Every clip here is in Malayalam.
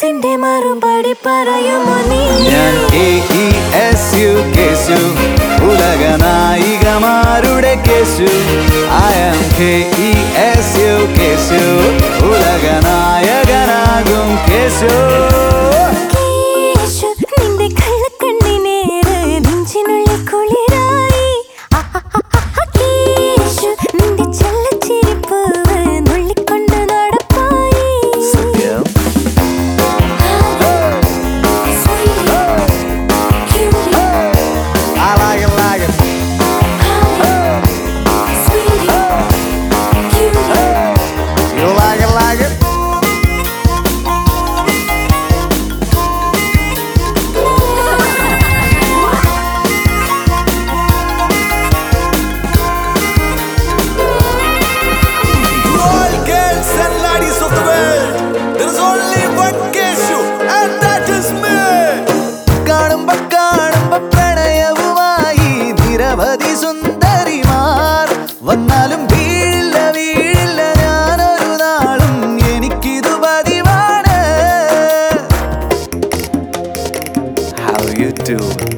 മനസ്സിന്റെ മറുപടി പറയുമോ നീ ഞാൻ A E S U Keshu ഉലക നായികമാരുടെ Keshu I am K E S U Keshu ഉലക നായകനാകും കേസു കേശു, നിന്റെ കള്ളക്കണ്ണിനേറ് നെഞ്ചിനുള്ളിൽ കുളിരായി. അഹഹഹഹ, കേശു, നിന്റെ ചെല്ലച്ചിരിപ്പൂവ് നുള്ളിക്കൊണ്ട് നടപ്പായി. സത്യം Sweetie, cutie, I like it, like it. sweetie, cutie. You like it, like it. To all girls and ladies of the world, there is only one Keshu, and that is me. കാണുമ്പോ കാണുമ്പോ പ്രണയവുമായി നിരവധി സുന്ദരിമാർ വന്നാലും വീഴില്ല വീഴില്ല ഞാനൊരു നാളും എനിക്കിതു പതിവാണ് How you doing?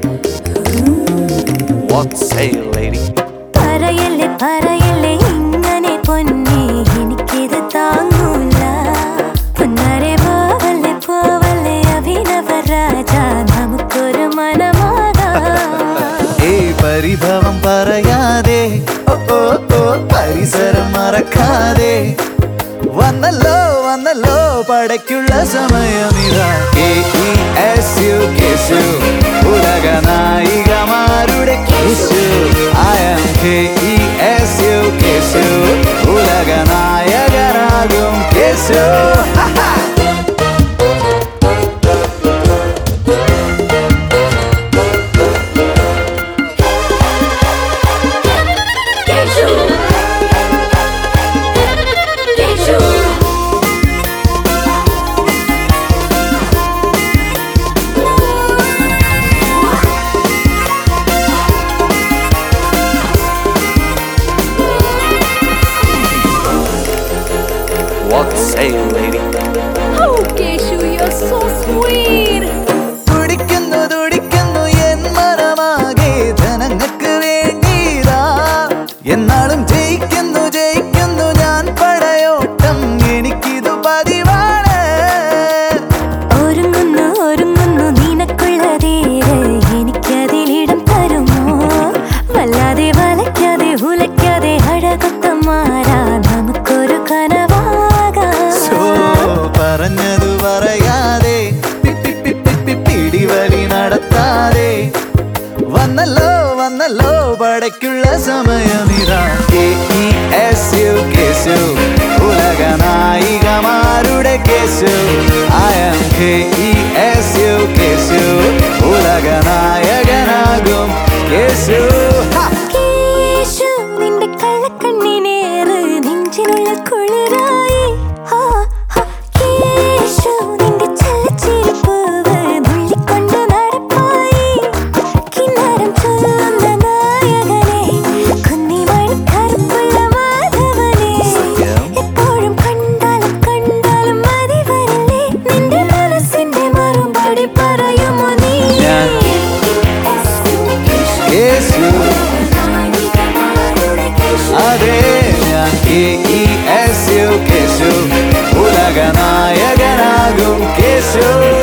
What say lady? പറയല്ലേ പറയല്ലേ ഇങ്ങനെ പൊന്നെ എനിക്കിത് താങ്ങൂല പൊന്നാരെ പോവല്ലേ പോവല്ലേ അഭിനവ രാജ നമുക്കൊരു മനമാകാം ഏയ് പരിഭവം പറയാതെ ഓ ഓ ഓ പരിസരം മറക്കാതെ വന്നല്ലോ വന്നല്ലോ പടയ്ക്കുള്ള സമയമിതാ K E S U Keshu ഉലക നായികമാരുടെ Keshu I am K E S U Keshu ഉലക നായകനാകും Keshu What say lady? Oh, Keshu, you're so sweet. തുടിക്കുന്നു തുടിക്കുന്നു എൻ മനമാകെ ധനങ്ങൾക്ക് വേണ്ടിതാ എന്നാളും ജയിക്കുന്നു ജയിക്കുന്നു ഞാൻ പടയോട്ടം എനിക്കിതു പതിവാണ് ഒരുങ്ങുന്നു ഒരുങ്ങുന്നു നിനക്കുള്ളതേര് എനിക്കതിലിടം തരുമോ വല്ലാതെ വലയ്ക്കാതെ ഉലയ്ക്കാതെ അഴകൊത്തമാരാ നമുക്കൊരു സോ കനവാകാം പറഞ്ഞതു പറയാതെ പി- പി- പി- പി- പി- പിടിവലി നടത്താതെ വന്നല്ലോ വന്നല്ലോ പടയ്ക്കുള്ള സമയമിതാ K E S U Keshu ഉലക നായികമാരുടെ Keshu I am K E S U Keshu ഉലക നായകനാകും കേസു ഹാ കേശു, നിന്റെ കള്ളക്കണ്ണിനേറ് നെഞ്ചിനുള്ളിൽ കുളിരായി. ആ, ആ, കേശു, നിന്റെ ചെല്ലച്ചിരിപ്പൂവ് നുള്ളിക്കൊണ്ട് നടപ്പായി. കിന്നാരം ചൊല്ലുന്ന നായകനെ, കുന്നിമണി കറുപ്പുള്ള മാധവനെ. സത്യം. എപ്പോഴും കണ്ടാലും കണ്ടാലും മതി വരില്ലേ? നിന്റെ മനസ്സിന്റെ മറുപടി പറയുമോ നീ ഞാൻ കേസു അതെ ഞാൻ K E S U Keshu ഉലക നായകനാകും കേസു